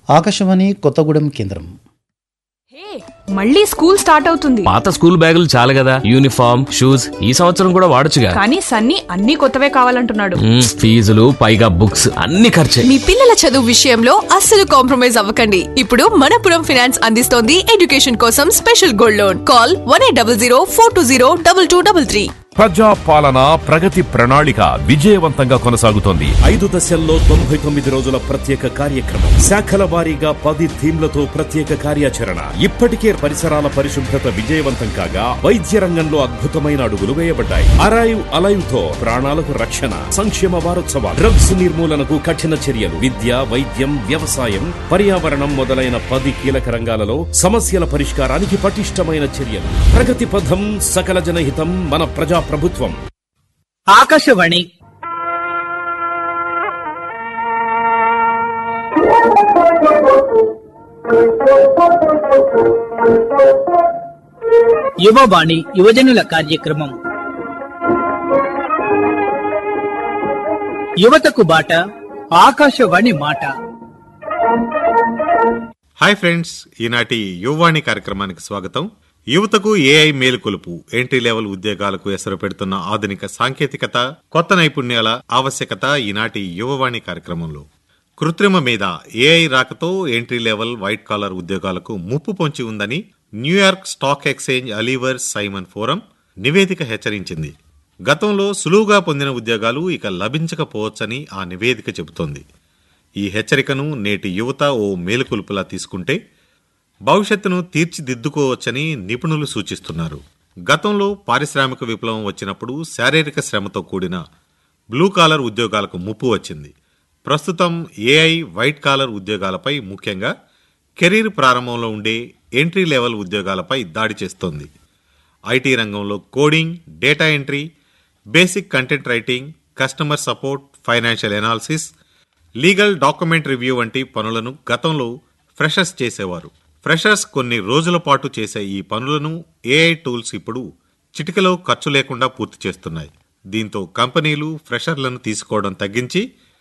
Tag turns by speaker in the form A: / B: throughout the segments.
A: ఆకాశవాణి కొత్తగూడెం కేంద్రం
B: హే మళ్ళీ school start అవుతుంది
C: పాత స్కూల్ బ్యాగులు చాలు కదా యూనిఫామ్ షూస్ ఈ సంవత్సరం కూడా వాడొచ్చుగా
B: కానీ సన్నీ అన్ని కొత్తవే కావాలంటున్నాడు
C: మ్మ్, ఫీజులు పైగా బుక్స్ అన్ని ఖర్చే
D: మీ పిల్లల చదువు విషయంలో అస్సలు కాంప్రమైజ్ అవ్వకండి ఇప్పుడు మనపురం ఫైనాన్స్ అందిస్తోంది ఎడ్యుకేషన్ కోసం special gold loan call one eight double zero four two zero double two double three
E: ప్రజా పాలన ప్రగతి ప్రణాళిక విజయవంతంగా కొనసాగుతోంది
F: ఐదు దశల్లో తొంభై తొమ్మిది రోజుల ప్రత్యేక కార్యక్రమం శాఖల వారీగా పది థీమ్లతో ప్రత్యేక కార్యాచరణ ఇప్పటికే పరిసరాల పరిశుభ్రత విజయవంతం కాగా వైద్య రంగంలో అద్భుతమైన అడుగులు వేయబడ్డాయి అరైవ్ అలైవ్ తో ప్రాణాలకు రక్షణ సంక్షేమ వారోత్సవాలు డ్రగ్స్ నిర్మూలనకు కఠిన చర్యలు విద్య వైద్యం వ్యవసాయం పర్యావరణం మొదలైన పది కీలక రంగాలలో సమస్యల పరిష్కారానికి పటిష్టమైన చర్యలు ప్రగతి పథం సకల జనహితం మన ప్రజా ప్రభుత్వం
G: ఆకాశవాణి యువవాణి యువజనుల కార్యక్రమం యువతకు బాట ఆకాశవాణి మాట
H: హాయ్ ఫ్రెండ్స్ ఈనాటి యువవాణి కార్యక్రమానికి స్వాగతం యువతకు ఏఐ మేలుకొలుపు ఎంట్రీ లెవెల్ ఉద్యోగాలకు ఎసరు పెడుతున్న ఆధునిక సాంకేతికత కొత్త నైపుణ్యాల ఆవశ్యకత ఈనాటి యువవాణి కార్యక్రమంలో కృత్రిమ మీద ఏఐ రాకతో ఎంట్రీ లెవెల్ వైట్ కాలర్ ఉద్యోగాలకు ముప్పు పొంచి ఉందని New York Stock Exchange Oliver Simon Forum నివేదిక హెచ్చరించింది గతంలో సులువుగా పొందిన ఉద్యోగాలు ఇక లభించకపోవచ్చని ఆ నివేదిక చెబుతోంది ఈ హెచ్చరికను నేటి యువత ఓ మేలుకొలుపులా తీసుకుంటే భవిష్యత్తును తీర్చిదిద్దుకోవచ్చని నిపుణులు సూచిస్తున్నారు గతంలో పారిశ్రామిక విప్లవం వచ్చినప్పుడు శారీరక శ్రమతో కూడిన బ్లూ కాలర్ ఉద్యోగాలకు ముప్పు వచ్చింది ప్రస్తుతం ఏఐ వైట్ కాలర్ ఉద్యోగాలపై ముఖ్యంగా కెరీర్ ప్రారంభంలో ఉండే ఎంట్రీ లెవెల్ ఉద్యోగాలపై దాడి చేస్తోంది ఐటీ రంగంలో coding data entry basic content writing customer support financial analysis legal document review వంటి పనులను గతంలో ఫ్రెషర్స్ చేసేవారు ఫ్రెషర్స్ కొన్ని రోజుల పాటు చేసే ఈ పనులను ఏఐ టూల్స్ ఇప్పుడు చిటికలో ఖర్చు లేకుండా పూర్తి చేస్తున్నాయి దీంతో కంపెనీలు ఫ్రెషర్లను తీసుకోవడం తగ్గించి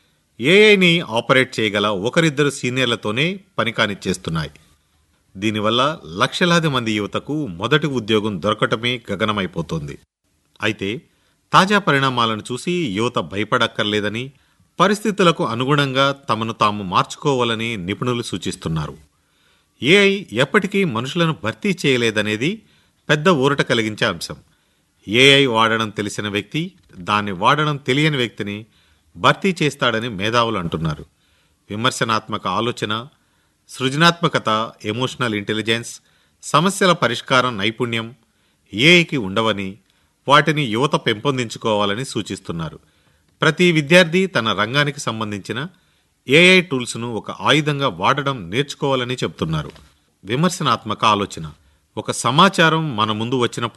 H: ఏఐని ఆపరేట్ చేయగల ఒకరిద్దరు సీనియర్లతోనే పని కానిచ్చేస్తున్నాయి దీనివల్ల లక్షలాది మంది యువతకు మొదటి ఉద్యోగం దొరకటమే గగనమైపోతోంది అయితే తాజా పరిణామాలను చూసి యువత భయపడక్కర్లేదని పరిస్థితులకు అనుగుణంగా తమను తాము మార్చుకోవాలని నిపుణులు సూచిస్తున్నారు ఏఐ ఎప్పటికీ మనుషులను భర్తీ చేయలేదనేది పెద్ద ఊరట కలిగించే అంశం ఏఐ వాడడం తెలిసిన వ్యక్తి దాన్ని వాడడం తెలియని వ్యక్తిని భర్తీ చేస్తాడని మేధావులు అంటున్నారు విమర్శనాత్మక ఆలోచన సృజనాత్మకత ఎమోషనల్ ఇంటెలిజెన్స్ సమస్యల పరిష్కారం నైపుణ్యం ఏఐకి ఉండవని వాటిని యువత పెంపొందించుకోవాలని సూచిస్తున్నారు ప్రతి విద్యార్థి తన రంగానికి సంబంధించిన ఏఐ టూల్స్ను ఒక ఆయుధంగా వాడడం నేర్చుకోవాలని చెబుతున్నారు విమర్శనాత్మక ఆలోచన ఒక సమాచారం మన ముందు వచ్చినప్పుడు